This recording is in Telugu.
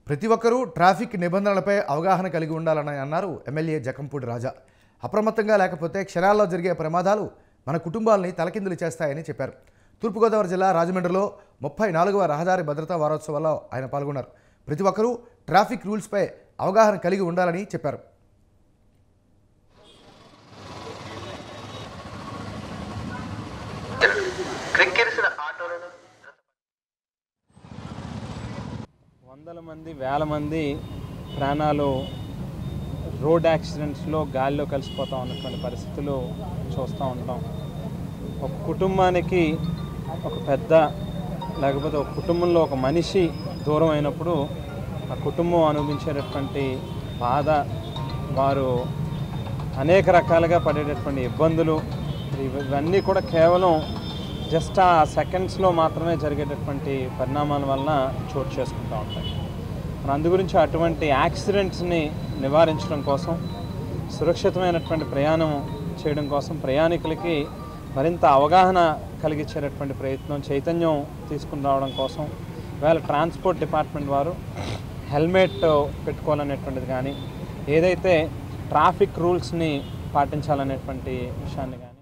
ప్రతి ఒక్కరూ ట్రాఫిక్ నిబంధనలపై అవగాహన కలిగి ఉండాలని అన్నారు ఎమ్మెల్యే జకంపూడి రాజా అప్రమత్తంగా లేకపోతే క్షణాల్లో జరిగే ప్రమాదాలు మన కుటుంబాలని తలకిందులు చేస్తాయని చెప్పారు తూర్పుగోదావరి జిల్లా రాజమండ్రిలో ముప్పై నాలుగవ రహదారి భద్రతా వారోత్సవాల్లో ఆయన పాల్గొన్నారు ప్రతి ఒక్కరూ ట్రాఫిక్ రూల్స్పై అవగాహన కలిగి ఉండాలని చెప్పారు క్రిక్కిరిసిన ఆటోలను వందల మంది వేల మంది ప్రాణాలు రోడ్ యాక్సిడెంట్స్లో గాలిలో కలిసిపోతూ ఉన్నటువంటి పరిస్థితులు చూస్తూ ఉంటాం ఒక కుటుంబానికి ఒక పెద్ద లేకపోతే ఒక కుటుంబంలో ఒక మనిషి దూరం అయినప్పుడు ఆ కుటుంబం అనుభవించేటటువంటి బాధ వారు అనేక రకాలుగా పడేటటువంటి ఇబ్బందులు ఇవ- ఇవన్నీ కూడా కేవలం జస్ట్ ఆ సెకండ్స్లో మాత్రమే జరిగేటటువంటి పరిణామాల వలన చోటు చేసుకుంటూ ఉంటాయి మన అందు గురించి అటువంటి యాక్సిడెంట్స్ని నివారించడం కోసం సురక్షితమైనటువంటి ప్రయాణం చేయడం కోసం ప్రయాణికులకి మరింత అవగాహన కలిగించేటటువంటి ప్రయత్నం చైతన్యం తీసుకుని రావడం కోసం ఇవాళ ట్రాన్స్పోర్ట్ డిపార్ట్మెంట్ వారు హెల్మెట్ పెట్టుకోవాలనేటువంటిది కానీ ఏదైతే ట్రాఫిక్ రూల్స్ని పాటించాలనేటువంటి విషయాన్ని కానీ